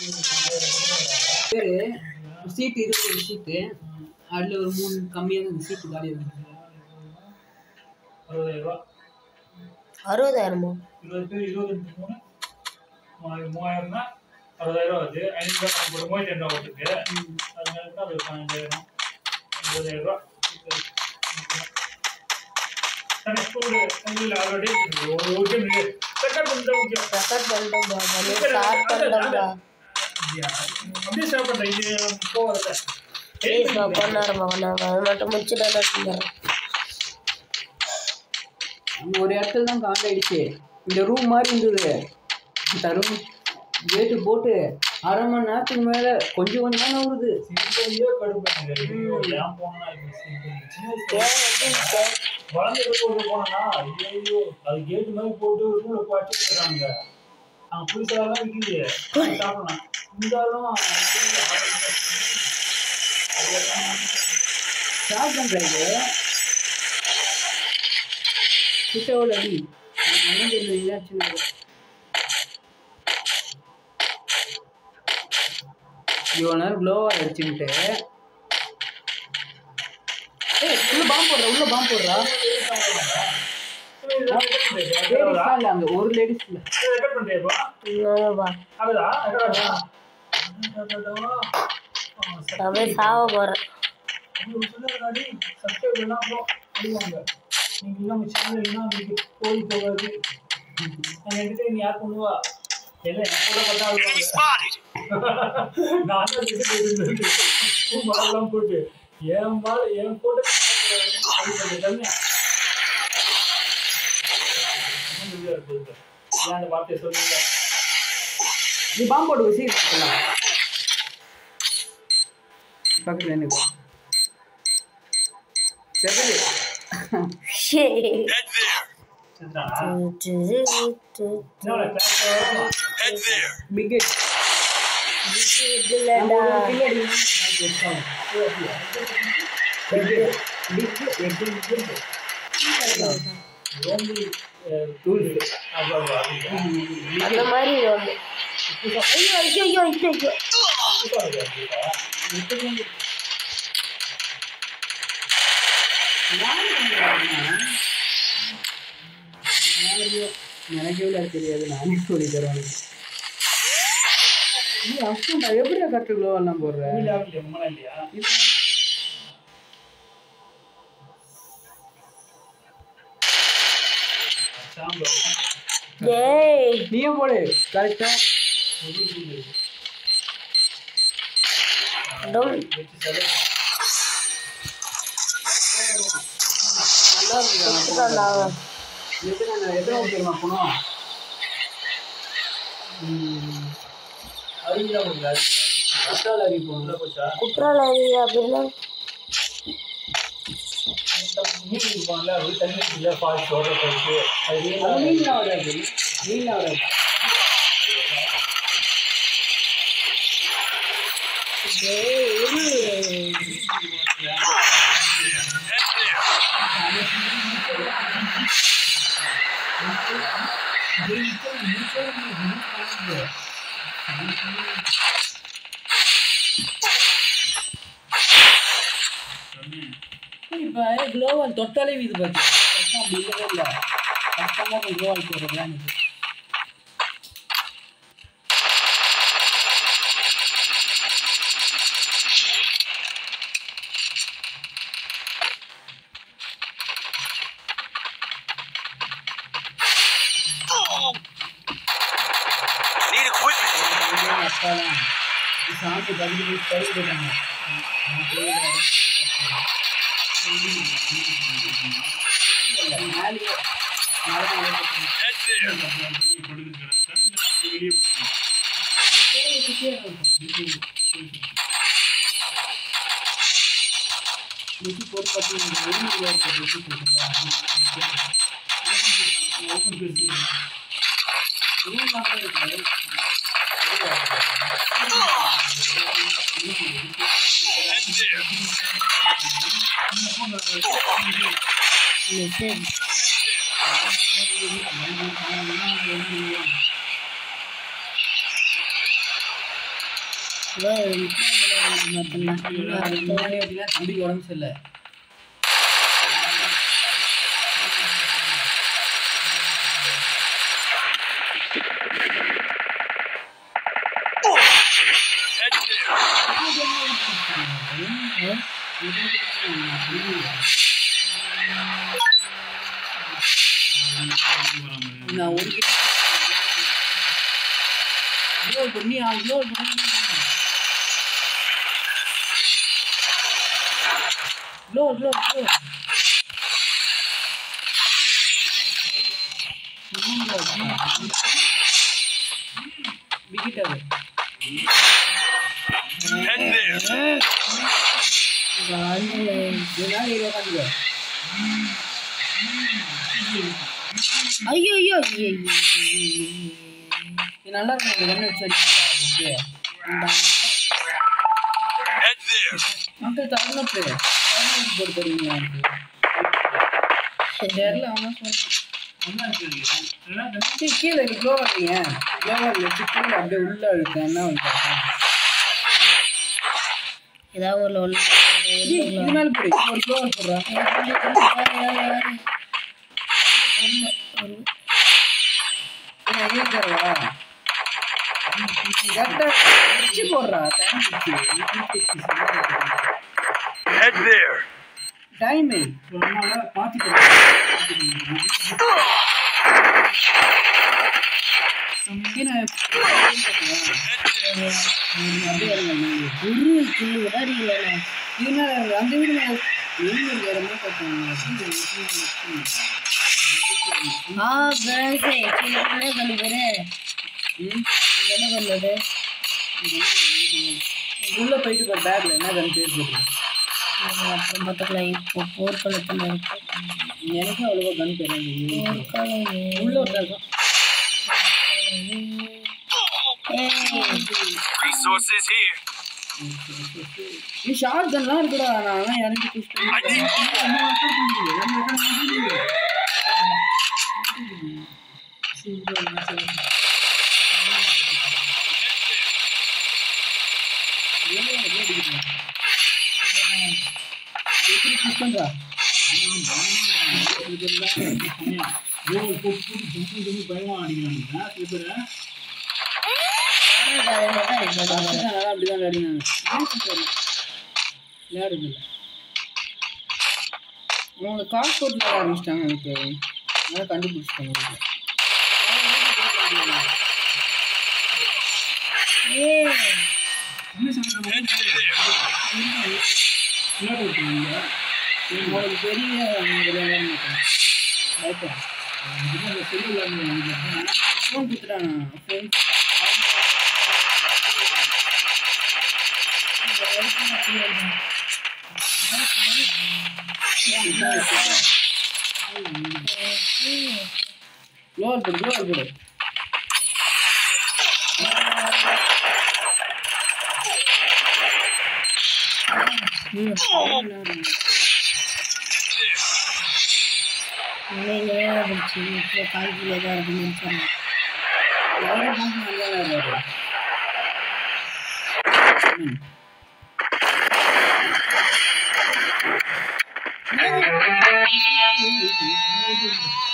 பேரு சீட்டு இருபது சீட்டு அதில் ஒரு மூணு கம்மியாக இந்த சீட்டு காலியாக இருக்கு அறுபதாயிரம் ரூபா அறுபதாயிரமா இருபது பேர் இருபது இன்ட்டு மூணு மூவாயிரம் மூவாயிரம்னா அறுபதாயிரம் வருது ஐநூறு ரூபா போட்டு மூவாயிரத்தி ரெண்டு ரூபா வருது அதனால கூட அது பதினஞ்சாயிரம் இருபதாயிரம் ரூபா சரி ஸ்கூலு இல்லை ஆல்ரெடி ஒரு ஒரு செக்கப் பண்ணிட்டு முக்கியம் ரெக்கார்ட் பண்ணிட்டோம்பா பண்ணி ஸ்டார்ட் பண்ணிட்டோம்பா அப்படியே ஸ்டாப் பண்ணுறேன் இது போகிறத ப்ளீஸ்ப்பா பண்ணாருமா பண்ணாருமா அது மட்டும் முடிச்சுட்டு வந்து தந்துடுறேன் அங்க ஒரு இடத்துல தான் காண்டாயிடுச்சு இந்த ரூம் மாதிரி இருந்தது இந்த ரூம் கேட்டு போட்டு அரை மணி நேரத்துக்கு மேலே கொஞ்சம் கொஞ்சம் தான் வருது சிங்கிளையோ கடுப்பாங்க ஏன் போனா சின்ன ஏன் எப்படி இருக்கு? வளர்ந்து போட்டு போனோம்னா ஐயோ அது கேட்டு மாதிரி போட்டு ரூல பாட்டு இருக்காங்க அங்க புதுசாலாம் இருக்குது அது சாப்பிடலாம் இருந்தாலும் ஸ்டார்ட் பண்ணுறது கிட்டோட அடி மனதில் இதாச்சுன்னா இவ்வளோ நேரம் க்ளோவாக அடிச்சுக்கிட்டு ஏய் உள்ள பாம்பு போடுறா உள்ள பாம்பு போடுறா லேடிஸ் இல்லை அங்கே ஒரு லேடிஸ் இல்லை ரெக்கார்ட் பண்றியாப்பா ஆமாப்பா அதுதா ரெக்கார்டா நான் போய் சாவ போறேன் சொன்னாடி சப்ஸ்கிரைப் பண்ணா அப்புறம் அடிவாங்க நீங்க இல்லாம சேனல் இல்லைன்னா உங்களுக்கு போய் போகாது நான் என்கிட்ட நீ யார் பண்ணுவா எல்லாம் என் கூட பார்த்தா அழுவாங்க நான் தான் கிட்ட போயிட்டு மரம் போட்டு என் மால் என் கூட ஏன் அந்த வார்த்தையை சொல்லுங்க நீ பாம்பு போட்டு சீக்கிரம் பக்கத்தில் எனக்கு செவலு சரிதானா? என்னோட class பிக்கெட் இல்லடா only, uh, tools. அது அது அது. அந்த மாதிரி ஒன்று ஐயோ ஐயோ ஐயோ ஐயோ ஐயோ புதுசா இருக்கு அது. எனக்கே விளையாட தெரியாது நானே சொல்லி தருவேன் நீ அப்சண்டா எப்படி கட்டு க்ளோ எல்லாம் போடுற நீ லேப் இல்லையா? உம்மனா இல்லையா? சாம்பல். டேய் நீயே போடு கரெக்டா டோன் வச்சு சரி. நல்லா சுட்டுட்டான்டா அவன். எத்தனை எத்தனை தெரியுமா போனோம் அருவியா போகுது, அருவி. கட்டால் அறி போகணும் உள்ள போச்சா? குற்றாலம் அப்படின்னா மீன் இருப்பாங்கல்ல, அது தண்ணி இருக்குல்ல, falls, water falls. அது real ஆ அது மீன்லாம் வராது மீன்லாம் வராது இப்போ க்ளோவால் தொட்டாலே இது பார்த்து கஷ்டம் அப்படி இல்லவே இல்லை கஷ்டமாக க்ளோவால் போடுறதுலாம் எனக்கு Need equipment. அப்பாலாம் சாப்பிட்டு பதில் போய் கை போட்டாங்க Head there. Head there. Message முன்னாடி அப்படின்னா தம்பிக்கு உடம்பு சரியில்லை Head there. நான் ஒரு கிலோ கிலோ பண்ணி ஆறு கிலோ பண்ணி கிலோ கிலோ கிலோ விக்கெட் அது Head there. இதனால இது உட்காந்துக்கோ ஐயோ ஐயோ ஐயோ இது நல்லா இருக்கும் இந்த கண்ணு வச்சு அடிக்கலாம் Head there. மக்கள் தருணப்பு தருணப்பு போட்டு தருவீங்களா தெரியல அவன் சொன்னான் கீழே கீழே க்ளோ வரீங்க க்ளோ வச்சு கீழே அப்படியே உள்ள இழுத்தேன் என்ன வந்து ஏதாவது ஒரு ஒன்று இது மேலே போடு ஒரு க்ளோ போடுறான் ஏற்கனவா கரெக்டாக வச்சு போடுறா டைம் Head there. டைமு குரு கில்லு விடாதீங்களே அந்த வீடு மேல எங்க வேற மாதிரி பார்த்தாங்க ஆ கணேசே என்ன பண்ணி போரு என்ன பண்ணது உள்ள போயிட்டு போய் பேக்ல என்ன கண் பேர் போட்டு அப்புறம் பார்த்துக்கலாம் இப்போ போர்க்களத்தில் இருக்கு எனக்கும் அவ்வளோவா கண் தெரியாது போர்க்களம் உள்ள ஒரு இருக்கும் ஏய் Resources here. நீ ஷார்ட் கன்லாம் இருக்குடா நான் இறங்கி புஷ் I need பண்ணுறா அப்படிதான் அப்படிதான் விளையாடினாங்க விளையாடுறது இல்லை அவங்க காசு போட்டு விளையாட ஆரம்பிச்சிட்டாங்க எனக்கு அதனால கண்டுபிடிச்சிட்டாங்க வீட்டில் ஏய் Head there. உங்களுக்கு பெரிய விளையாட மாட்டேன் ஃபோன் கொடுத்துட்டானா ஃபோன் க்ளோவல் போடு க்ளோவல் போடு இங்கே வேலை பிடிச்சி இப்போ காய்கறி தான் இருக்குன்னு சொன்னேன் எவ்வளோ ஃபோன் நல்லா இருக்காரு ம். Head there.